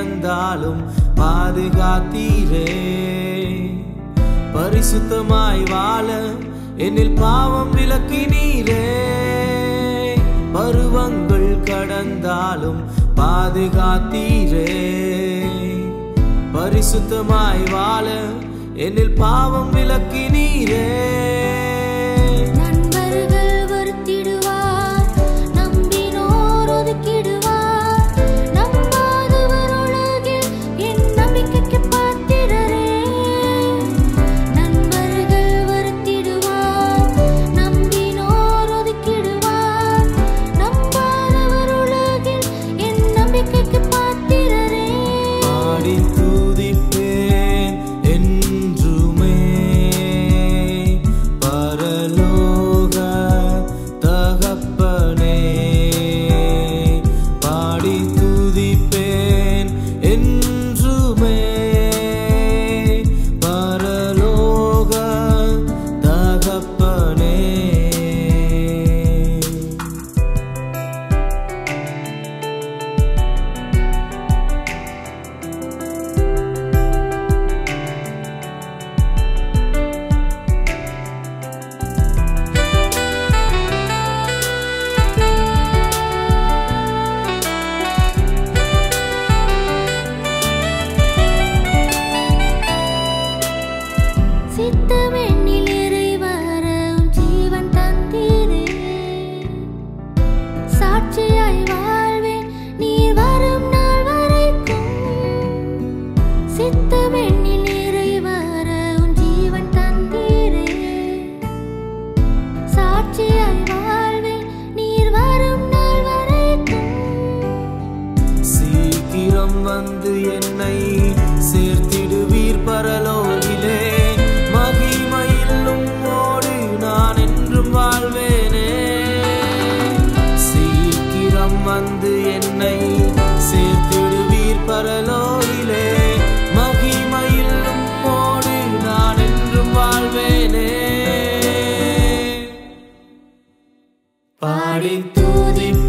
கடந்தாலும் பாதுகாத்தீரே பரிசுத்தமாய் வாழ என்னில் பாவம் விலக்கினீரே பருவங்கள் கடந்தாலும் பாதுகாத்தீரே பரிசுத்தமாய் வாழ என்னில் பாவம் விலக்கினீரே நண்பர்கள் வருத்திடுவார் நம்பினோர் ஒதுக்கிடுவார் நம்பாதவர் உலகில் என் நம்பிக்கைக்கு பாத்திரரே நண்பர்கள் வருத்திடுவார் நம்பினோர் ஒதுக்கிடுவார் நம்பாதவர் உலகில் என் நம்பிக்கைக்கு பாத்திரரே பாடி துதிப்பேன் என்றுமே பரலோக தகப்பனே பாடி துதிப்பேன் என்றுமே பரலோக தகப்பனே சித்தமெண்ணில் இறைவர உம் ஜீவன் தந்தீரே சாட்சியாய் வாழ்வேன் நீர் வரும் நாள் வரைக்கும் சித்தமெண்ணில் இறைவர உம் ஜீவன் தந்தீரே சாட்சியாய் வாழ்வேன் நீர் வரும் நாள் வரைக்கும் சீக்கிரம் வந்து என்னை சேர்த்திடுவீர் பரலோகிலே மகிமையில் உம்மோடு நான் என்றும் வாழ்வேனே சீக்கிரம் வந்து என்னை சேர்த்திடுவீர் பரலோகிலே மகிமையில் உம்மோடு நான் என்றும் வாழ்வேனே பாடி தூதி